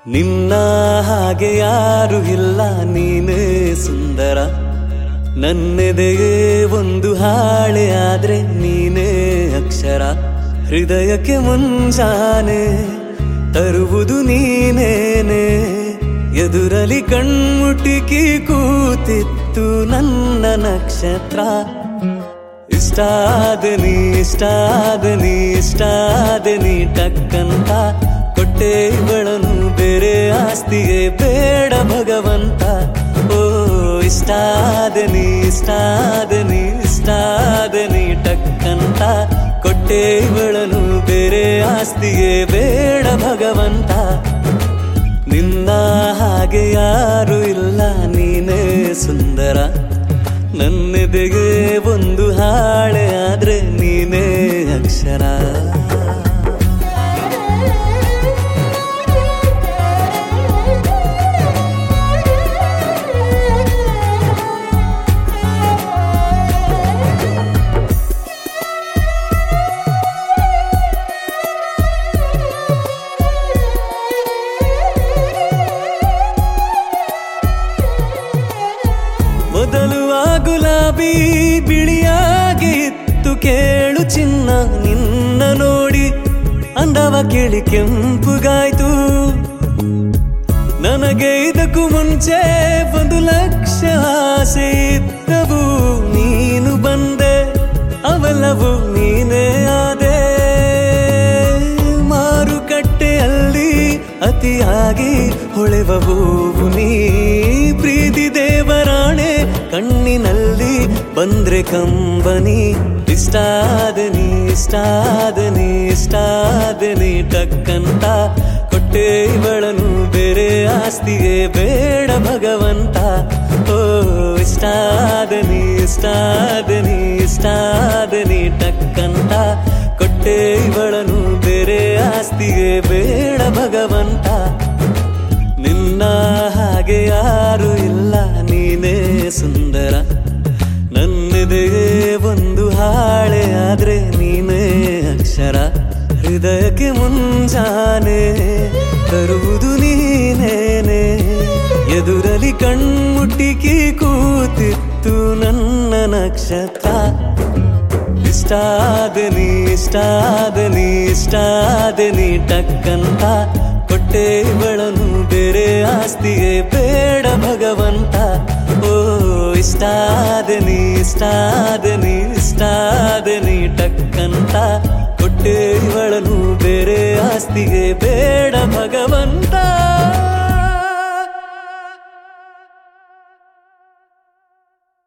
ನಿನ್ನ ಹಾಗೆ ಯಾರು ಇಲ್ಲ ನೀನೇ ಸುಂದರ ನನ್ನೆದೆಗೆ ಒಂದು ಹಾಳೆ ಆದ್ರೆ ನೀನೇ ಅಕ್ಷರ ಹೃದಯಕ್ಕೆ ಮುಂಜಾನೆ ತರುವುದು ನೀನೇನೆ ಎದುರಲಿ ಕಣ್ಮುಟಿಕಿ ಕೂತಿತ್ತು ನನ್ನ ನಕ್ಷತ್ರ ಇಷ್ಟಾದನಿ ಇಷ್ಟಾದನಿ ಇಷ್ಟಾದನಿ ಟಕ್ಕಂತ ಕೊಟ್ಟೆ ಇವಳನು ಬೇರೆ ಆಸ್ತಿಗೆ ಬೇಡ ಭಗವಂತ ಓ ಇಷ್ಟಾದನಿ ಇಷ್ಟಾದನಿ ಇಷ್ಟಾದನಿ ಟಕ್ಕಂತ ಕೊಟ್ಟೆ ಇವಳನು ಬೇರೆ ಆಸ್ತಿಗೆ ಬೇಡ ಭಗವಂತ ನಿನ್ನ ಹಾಗೆ ಯಾರು ಇಲ್ಲ ನೀನೇ ಸುಂದರ ನನ್ನೆದೆಗೆ ಒಂದು ಹಾಳೆ ಆದ್ರೆ ನೀನೇ ಅಕ್ಷರ ಮೊದಲು ಆ ಗುಲಾಬಿ ಬಿಳಿಯಾಗಿತ್ತು ಕೇಳು ಚಿನ್ನ ನಿನ್ನ ನೋಡಿ ಅಂದವ ಕೇಳಿ ಕೆಂಪುಗಾಯ್ತು ನನಗೆ ಇದಕ್ಕೂ ಮುಂಚೆ ಒಂದು ಲಕ್ಷ ಆಸೆ ಇದ್ದವು ನೀನು ಬಂದೆ ಅವೆಲ್ಲವೂ ನೀನೇ ಆದೆ ಮಾರುಕಟ್ಟೆಯಲ್ಲಿ ಅತಿಯಾಗಿ ಹೊಳೆವವು ನೀ ಪ್ರೀತಿ ದೇವರಾಣೆ ಕಣ್ಣಿನಲ್ಲಿ ಬಂದ್ರೆ ಕಂಬನಿ ಇಷ್ಟಾದನಿ ಇಷ್ಟಾದನಿ ಇಷ್ಟಾದನಿ ಟಕ್ಕಂತ ಕೊಟ್ಟೆ ಇವಳನು ಬೇರೆ ಆಸ್ತಿಗೆ ಬೇಡ ಭಗವಂತ ಓ ಇಷ್ಟಾದನಿ ಇಷ್ಟಾದನಿ ಇಷ್ಟಾದನಿ ಟಕ್ಕಂತ ಕೊಟ್ಟೆ ಇವಳನು ಬೇರೆ ಆಸ್ತಿಗೆ ಬೇಡ ಭಗವಂತ ನಿನ್ನ ಹಾಗೆ ಯಾರು ಇಲ್ಲ ನೀನೇ ಸುಂದರ ನನ್ನೆದೆಗೆ ಒಂದು ಹಾಳೆ ಆದ್ರೆ ನೀನೇ ಅಕ್ಷರ ಹೃದಯಕ್ಕೆ ಮುಂಜಾನೆ ತರುವುದು ನೀನೇನೆ ಎದುರಲಿ ಕಣ್ಮುಟ್ಟಿಕಿ ಕೂತಿತ್ತು ನನ್ನ ನಕ್ಷತ್ರ ಇಷ್ಟಾದನಿ ಇಷ್ಟಾದನಿ ಇಷ್ಟಾದನಿ ಟಕ್ಕಂತ ಕೊಟ್ಟೆ ಇವಳನು ಬೇರೆ ಆಸ್ತಿಗೆ ಬೇಡ ಭಗವಂತ ಓ ಇಷ್ಟಾದನಿ ಇಷ್ಟಾದನಿ ಇಷ್ಟಾದನಿ ಟಕ್ಕಂತ ಕೊಟ್ಟೆ ಇವಳನು ಬೇರೆ ಆಸ್ತಿಗೆ ಬೇಡ ಭಗವಂತ